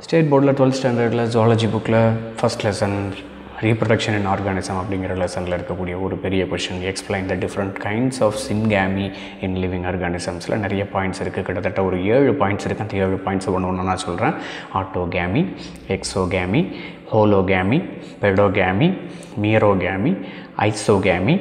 state போர்டில் twelfth ஸ்டாண்டர்டில் zoology புக்கில் first lesson reproduction in organism அப்படிங்கிற லெசனில் இருக்கக்கூடிய ஒரு பெரிய question explain the different kinds of syngamy in living ஆர்கானிசம்ஸில் நிறைய பாயிண்ட்ஸ் இருக்குது கிட்டத்தட்ட ஒரு ஏழு பாயிண்ட்ஸ் இருக்குது அந்த ஏழு பாயிண்ட்ஸ் ஒன்று ஒன்று நான் சொல்கிறேன் ஆட்டோகேமி எக்ஸோகேமி ஹோலோகேமி பெடோகேமி மீரோகேமி ஐசோகேமி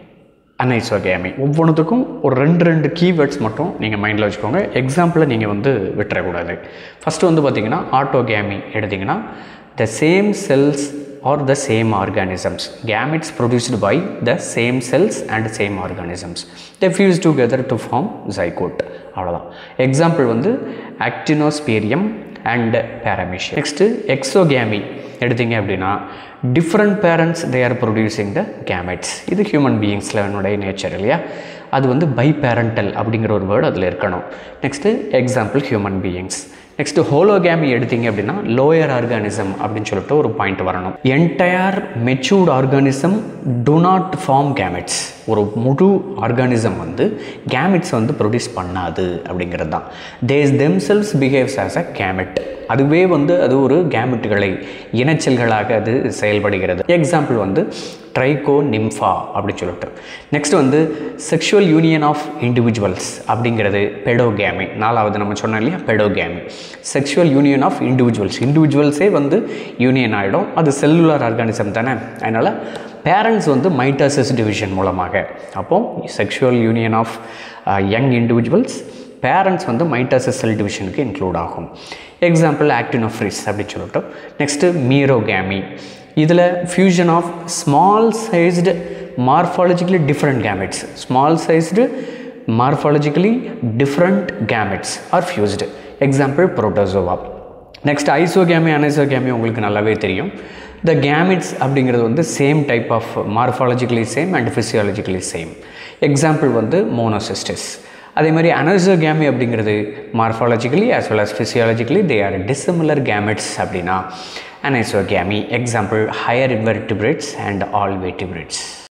அனைசோகேமி ஒவ்வொன்றுத்துக்கும் ஒரு ரெண்டு ரெண்டு கீவேர்ட்ஸ் மட்டும் நீங்கள் மைண்டில் வச்சுக்கோங்க எக்ஸாம்பிளை நீங்கள் வந்து விட்டுறக்கூடாது ஃபஸ்ட்டு வந்து பார்த்தீங்கன்னா ஆட்டோகேமி எடுத்திங்கன்னா the same cells are the same organisms gametes produced by the same cells and same organisms the fuse together to form zygote அவ்வளோதான் எக்ஸாம்பிள் வந்து actinosphaerium and paramecium next exogamy எடுத்தீங்க அப்படின்னா different parents they are producing the gametes இது human பீயிங்ஸில் என்னுடைய nature இல்லையா அது வந்து பை பேரண்டல் அப்படிங்கிற ஒரு வேர்டு அதில் இருக்கணும் next example human beings next hologamy எடுத்தீங்க அப்படின்னா லோயர் ஆர்கானிசம் அப்படின்னு சொல்லிட்டு ஒரு பாயிண்ட் வரணும் entire matured organism do not form gametes ஒரு முழு ஆர்கானிசம் வந்து கேமெட்ஸ் வந்து ப்ரொடியூஸ் பண்ணாது அப்படிங்கிறது தான் these themselves behaves as a gamete அதுவே வந்து அது ஒரு கேமெட்டுகளை இனச்சல்களாக அது செயல்படுகிறது எக்ஸாம்பிள் வந்து ட்ரைகோ நிம்ஃபா அப்படின்னு சொல்லிட்டு நெக்ஸ்ட் வந்து செக்ஷுவல் யூனியன் ஆஃப் இண்டிவிஜுவல்ஸ் அப்படிங்கிறது பெடோகேமி நாலாவது நம்ம சொன்னோம் இல்லையா paedogamy sexual union of individuals இண்டிவிஜுவல்ஸே வந்து யூனியன் ஆகிடும் அது செல்லுலார் ஆர்கானிசம் தானே அதனால் பேரண்ட்ஸ் வந்து மைட்டாசிஸ் டிவிஷன் மூலமாக அப்போது sexual union of young individuals parents வந்து மைட்டாசிஸ் செல் டிவிஷனுக்கு இன்க்ளூட் ஆகும் எக்ஸாம்பிள் ஆக்டினோஃப்ரிஸ் அப்படின்னு சொல்லிட்டு நெக்ஸ்ட்டு மீரோகேமி இதில் fusion of small sized morphologically different gametes small sized morphologically different gametes are fused example protozoa next isogamy anisogamy உங்களுக்கு நல்லாவே தெரியும் the gametes அப்படிங்கிறது வந்து same type of morphologically same and physiologically same example வந்து monocystis அதே மாதிரி anisogamy அப்படிங்கிறது morphologically as well as physiologically they are dissimilar gametes அப்படின்னா anisogamy example higher invertebrates and all வெட்டிபிரேட்ஸ்